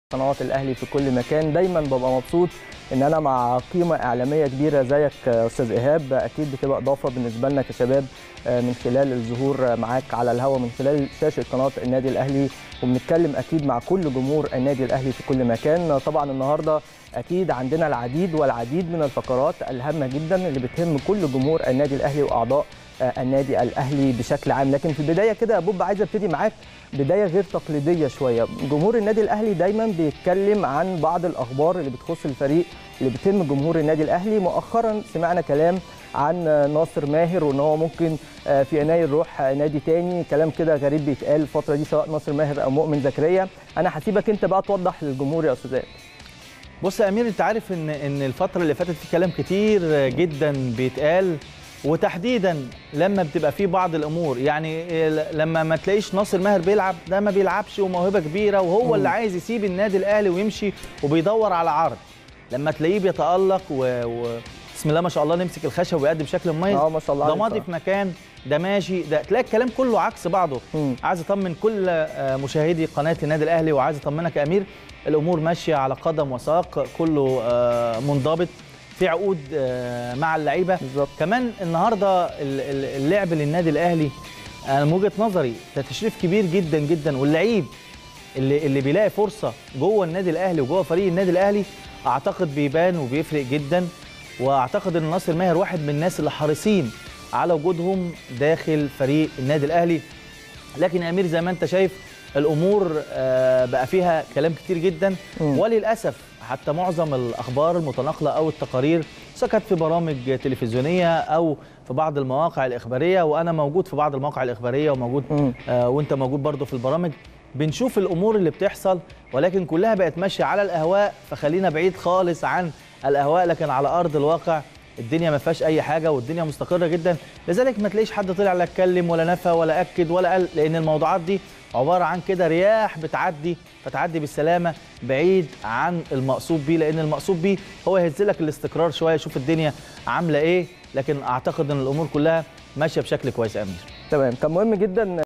قنوات الاهلي في كل مكان دايما ببقى مبسوط ان انا مع قيمه اعلاميه كبيره زيك استاذ ايهاب اكيد بتبقى اضافه بالنسبه لنا كشباب من خلال الظهور معاك على الهواء من خلال شاشه قناه النادي الاهلي وبنتكلم اكيد مع كل جمهور النادي الاهلي في كل مكان طبعا النهارده اكيد عندنا العديد والعديد من الفقرات الهامه جدا اللي بتهم كل جمهور النادي الاهلي واعضاء النادي الاهلي بشكل عام لكن في البدايه كده يا بوب عايز ابتدي معاك بدايه غير تقليديه شويه جمهور النادي الاهلي دايما بيتكلم عن بعض الاخبار اللي بتخص الفريق اللي بتهم جمهور النادي الاهلي مؤخرا سمعنا كلام عن ناصر ماهر وان هو ممكن في يناير يروح نادي تاني كلام كده غريب بيتقال الفتره دي سواء ناصر ماهر او مؤمن زكريا انا هسيبك انت بقى توضح للجمهور يا استاذ بص يا امير انت عارف ان ان الفتره اللي فاتت في كلام كتير جدا بيتقال وتحديدا لما بتبقى في بعض الامور يعني لما ما تلاقيش ناصر ماهر بيلعب ده ما بيلعبش وموهبه كبيره وهو اللي عايز يسيب النادي الاهلي ويمشي وبيدور على عرض لما تلاقيه بيتالق و... و... بسم الله ما شاء الله نمسك الخشب ويقدم بشكل مميز اه ما شاء الله ده ماضي في مكان ده ماشي ده تلاقي الكلام كله عكس بعضه مم. عايز اطمن كل مشاهدي قناه النادي الاهلي وعايز اطمنك يا امير الامور ماشيه على قدم وساق كله منضبط في عقود مع اللعيبه بالظبط كمان النهارده اللعب للنادي الاهلي انا من وجهه نظري ده تشريف كبير جدا جدا واللعيب اللي اللي بيلاقي فرصه جوه النادي الاهلي وجوه فريق النادي الاهلي اعتقد بيبان وبيفرق جدا واعتقد ان ناصر ماهر واحد من الناس اللي حريصين على وجودهم داخل فريق النادي الاهلي لكن يا امير زي ما انت شايف الامور بقى فيها كلام كتير جدا وللاسف حتى معظم الاخبار المتناقله او التقارير سكت في برامج تلفزيونيه او في بعض المواقع الاخباريه وانا موجود في بعض المواقع الاخباريه وموجود آه وانت موجود برضو في البرامج بنشوف الامور اللي بتحصل ولكن كلها بقت ماشيه على الاهواء فخلينا بعيد خالص عن الاهواء لكن على ارض الواقع الدنيا ما فيهاش اي حاجه والدنيا مستقره جدا لذلك ما تلاقيش حد طلع لا اتكلم ولا نفى ولا اكد ولا قال لان الموضوعات دي عباره عن كده رياح بتعدي فتعدي بالسلامه بعيد عن المقصود بيه لان المقصود بيه هو يهز لك الاستقرار شويه يشوف الدنيا عامله ايه لكن اعتقد ان الامور كلها ماشيه بشكل كويس يا امير تمام كان مهم جدا